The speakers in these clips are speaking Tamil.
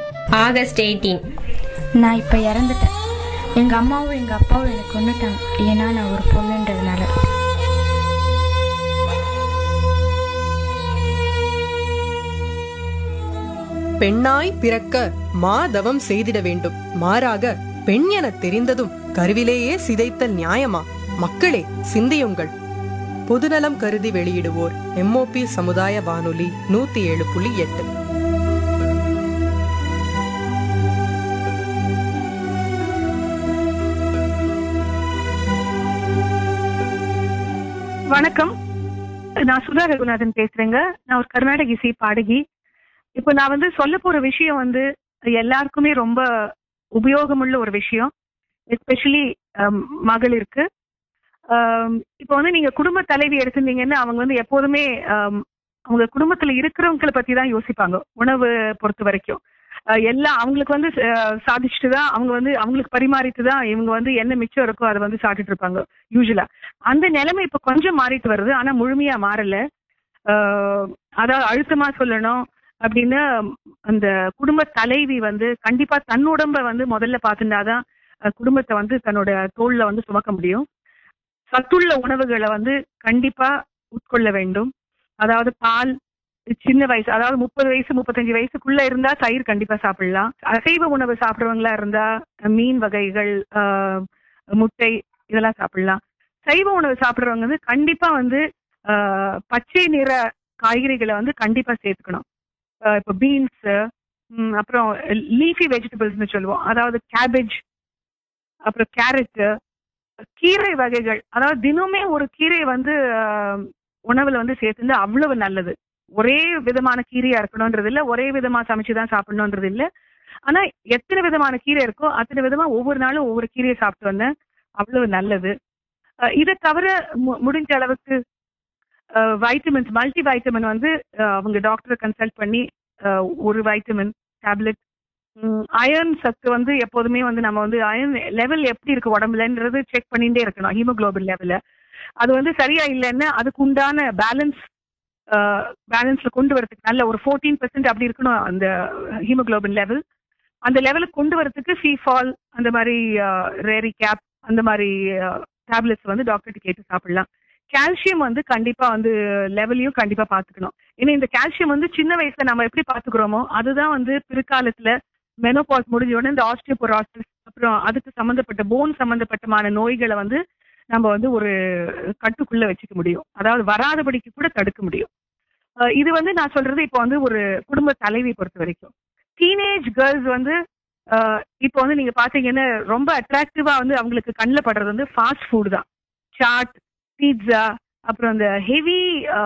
ஆகஸ்ட் எயிட்டீன் நான் இப்போ இறந்துட்டேன் எங்கள் அம்மாவும் எங்கள் அப்பாவும் எனக்கு கொண்டுட்டாங்க ஏன்னா நான் ஒரு பொண்ணுன்றதுனால பெண்ணாய் பிறக்க மாதவம் செய்திட வேண்டும் மாறாக பெண் எனத் தெரிந்ததும் கருவிலேயே சிதைத்தல் நியாயமா மக்களே சிந்தியுங்கள் பொதுநலம் கருதி வெளியிடுவோர் எம்ஓபி சமுதாய வானொலி நூத்தி ஏழு புள்ளி எட்டு வணக்கம் நான் சுதா ரகுநாதன் பேசுறேங்க நான் ஒரு கர்நாடக இசை பாடகி இப்போ நான் வந்து சொல்ல போற விஷயம் வந்து எல்லாருக்குமே ரொம்ப உபயோகமுள்ள ஒரு விஷயம் எஸ்பெஷலி மகளிருக்கு ஆம், இப்போ வந்து நீங்க குடும்ப தலைவி எடுத்திருந்தீங்கன்னா அவங்க வந்து எப்போதுமே ஆம், அவங்க குடும்பத்துல இருக்கிறவங்களை பத்தி தான் யோசிப்பாங்க உணவு பொறுத்த வரைக்கும் அஹ், எல்லாம் அவங்களுக்கு வந்து அஹ், சாதிச்சுட்டு தான் அவங்க வந்து அவங்களுக்கு பரிமாறிட்டு தான் இவங்க வந்து என்ன மிச்சம் இருக்கோ அதை வந்து சாப்பிட்டுட்டு இருப்பாங்க யூஸ்வலா அந்த நிலைமை இப்ப கொஞ்சம் மாறிட்டு வருது ஆனா முழுமையா மாறல ஆஹ் அதாவது அழுத்தமா சொல்லணும் அப்படின்னு அந்த குடும்ப தலைவி வந்து கண்டிப்பா தன் உடம்ப வந்து முதல்ல பார்த்துட்டாதான் அஹ் குடும்பத்தை வந்து தன்னோட தோல்ல வந்து சுமக்க முடியும் சத்துள்ள உணவுகளை வந்து கண்டிப்பா உட்கொள்ள வேண்டும் அதாவது பால் சின்ன வயசு அதாவது முப்பது வயசு முப்பத்தஞ்சு வயசுக்குள்ள இருந்தா தயிர் கண்டிப்பா சாப்பிடலாம் அசைவ உணவு சாப்பிடுறவங்களா இருந்தா மீன் வகைகள் ஆஹ் முட்டை இதெல்லாம் சாப்பிடலாம் சைவ உணவு சாப்பிடுறவங்க வந்து கண்டிப்பா வந்து ஆஹ், பச்சை நிற காய்கறிகளை வந்து கண்டிப்பா சேர்த்துக்கணும் ஆஹ், இப்போ பீன்ஸ் அப்புறம் லீஃபி வெஜிடபிள்ஸ்னு சொல்லுவோம் அதாவது கேபேஜ் அப்புறம் கேரட் கீரை வகைகள் அதாவது தினமே ஒரு கீரை வந்து ஆஹ், உணவுல வந்து சேர்த்துந்து அவ்வளவு நல்லது ஒரே விதமான கீரையா இருக்கணும்ன்றது இல்ல ஒரே விதமா சமைச்சுதான் சாப்பிடணும்ன்றது இல்ல ஆனா எத்தனை விதமான கீரை இருக்கோ அத்தனை விதமா ஒவ்வொரு நாளும் ஒவ்வொரு கீரையை சாப்பிட்டு வந்தேன் அவ்வளவு நல்லது அஹ் இதை தவிர மு- முடிஞ்ச அளவுக்கு வைட்டமின்ஸ் மல்டி வைட்டமின் வந்து அஹ், அவங்க டாக்டரை கன்சல்ட் பண்ணி அஹ், ஒரு வைட்டமின் டேப்லெட் அயர்ன் சத்து வந்து எப்போதுமே வந்து நம்ம வந்து அயர்ன் லெவல் எப்படி இருக்கு உடம்புலன்றது செக் பண்ணிட்டே இருக்கணும் ஹீமோகுளோபின் லெவல அது வந்து சரியா இல்லைன்னா அதுக்கு உண்டான பேலன்ஸ் பேலன்ஸ்ல கொண்டு வரதுக்கு நல்ல ஒரு ஃபோர்டீன் பெர்சென்ட் அப்படி இருக்கணும் அந்த ஹீமோகுளோபின் லெவல் அந்த லெவலுக்கு கொண்டு வரதுக்கு ஃபீஃபால் அந்த மாதிரி ரேரி கேப் அந்த மாதிரி டேப்லெட்ஸ் வந்து டாக்டர்கிட்ட கேட்டு சாப்பிடலாம் கால்சியம் வந்து கண்டிப்பா வந்து லெவலையும் கண்டிப்பா பாத்துக்கணும் ஏன்னா இந்த கால்சியம் வந்து சின்ன வயசுல நம்ம எப்படி பாத்துக்கிறோமோ அதுதான் வந்து பிற்காலத்துல மெனோபாஸ் முடிஞ்ச உடனே இந்த ஆஸ்டியோபோராசிஸ் அப்புறம் அதுக்கு சம்பந்தப்பட்ட போன் சம்பந்தப்பட்டமான நோய்களை வந்து நம்ம வந்து ஒரு கட்டுக்குள்ள வச்சுக்க முடியும் அதாவது வராதபடிக்கு கூட தடுக்க முடியும் அஹ் இது வந்து நான் சொல்றது இப்போ வந்து ஒரு குடும்ப தலைவி பொறுத்த வரைக்கும் டீனேஜ் கேர்ள்ஸ் வந்து அஹ் இப்போ வந்து நீங்க பாத்தீங்கன்னா ரொம்ப அட்ராக்டிவா வந்து அவங்களுக்கு கண்ணில் படுறது வந்து ஃபாஸ்ட் ஃபுட் தான் சாட் பீட்சா அப்புறம் இந்த ஹெவி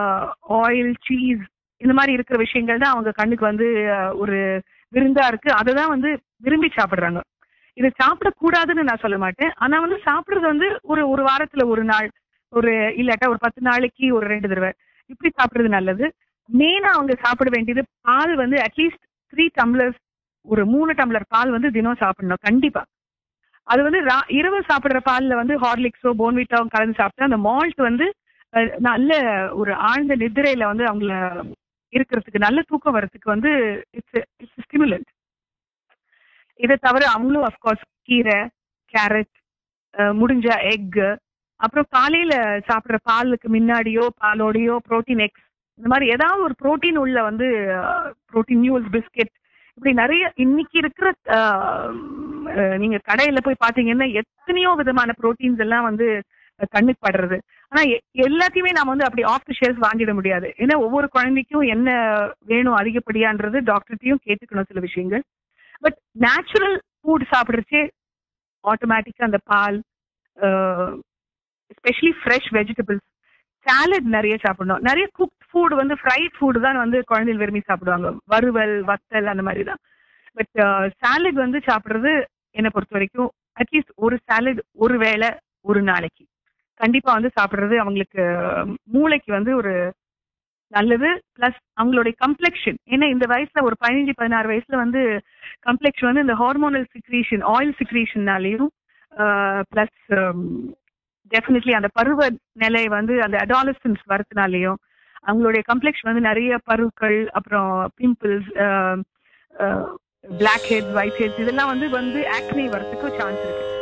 ஆயில் சீஸ் இந்த மாதிரி இருக்கிற விஷயங்கள் தான் அவங்க கண்ணுக்கு வந்து அஹ், ஒரு விருந்தா இருக்கு அதை தான் வந்து விரும்பி சாப்பிடுறாங்க இது சாப்பிடக்கூடாதுன்னு நான் சொல்ல மாட்டேன் ஆனா வந்து சாப்பிடுறது வந்து ஒரு ஒரு வாரத்துல ஒரு நாள் ஒரு இல்லாட்டா ஒரு பத்து நாளைக்கு ஒரு ரெண்டு தடவை இப்படி சாப்பிடுறது நல்லது மெயினா அவங்க சாப்பிட வேண்டியது பால் வந்து அட்லீஸ்ட் த்ரீ டம்ளர்ஸ் ஒரு மூணு டம்ளர் பால் வந்து தினம் சாப்பிடணும் கண்டிப்பா அது வந்து ரா- இரவு சாப்பிடுற பால்ல வந்து ஹார்லிக்ஸோ போன்விட்டாவோ கலந்து சாப்பிட்டா அந்த மால்ட் வந்து அஹ், நல்ல ஒரு ஆழ்ந்த நிதிரையில வந்து அவங்கள இருக்கிறதுக்கு நல்ல தூக்கம் வர்றதுக்கு வந்து இட்ஸ் இட்ஸ் ஸ்டிமுலண்ட் இதை தவிர அவங்களும் அஃப்கோர்ஸ் கீரை கேரட் முடிஞ்ச எக் அப்புறம் காலையில சாப்பிடுற பாலுக்கு முன்னாடியோ பாலோடையோ புரோட்டீன் எக்ஸ் இந்த மாதிரி ஏதாவது ஒரு புரோட்டீன் உள்ள வந்து புரோட்டீன் நியூஸ் பிஸ்கெட் இப்படி நிறைய இன்னைக்கு இருக்கிற அஹ், அஹ், நீங்க கடையில போய் பாத்தீங்கன்னா எத்தனையோ விதமான புரோட்டீன்ஸ் எல்லாம் வந்து அஹ், கண்ணுக்கு படுறது ஆனா எ- எல்லாத்தையுமே நாம வந்து அப்படி ஆஃப் த ஷேல்ஸ் வாங்கிட முடியாது ஏன்னா ஒவ்வொரு குழந்தைக்கும் என்ன வேணும் அதிகப்படியான்றது டாக்டர்கிட்டயும் கேட்டுக்கணும் சில விஷயங்கள் பட் நேச்சுரல் ஃபுட் சாப்பிடுறச்சே ஆட்டோமேட்டிக்கா அந்த பால் எஸ்பெஷலி ஃப்ரெஷ் வெஜிடபிள்ஸ் சாலட் நிறைய சாப்பிடணும் நிறைய குக் ஃபுட் வந்து ஃப்ரைட் ஃபுட் தான் வந்து குழந்தைகள் விரும்பி சாப்பிடுவாங்க வறுவல் வத்தல் அந்த மாதிரி தான் பட் சாலட் வந்து சாப்பிடுறது என்னை பொறுத்த வரைக்கும் அட்லீஸ்ட் ஒரு சாலட் ஒரு வேளை ஒரு நாளைக்கு கண்டிப்பா வந்து சாப்பிடுறது அவங்களுக்கு அஹ், மூளைக்கு வந்து ஒரு நல்லது பிளஸ் அவங்களுடைய கம்ப்ளெக்ஷன் ஏன்னா இந்த வயசுல ஒரு பதினஞ்சு பதினாறு வயசுல வந்து கம்ப்ளெக்ஷன் வந்து இந்த ஹார்மோனல் சிக்ரீஷன் ஆயில் சிக்ரீஷன்னாலையும் பிளஸ் டெஃபினெட்லி அந்த பருவ நிலை வந்து அந்த அடாலசன்ஸ் வரதுனாலையும் அவங்களுடைய கம்ப்ளெக்ஷன் வந்து நிறைய பருக்கள் அப்புறம் pimples blackheads whiteheads இதெல்லாம் வந்து வந்து ஆக்னி வரதுக்கு சான்ஸ் இருக்கு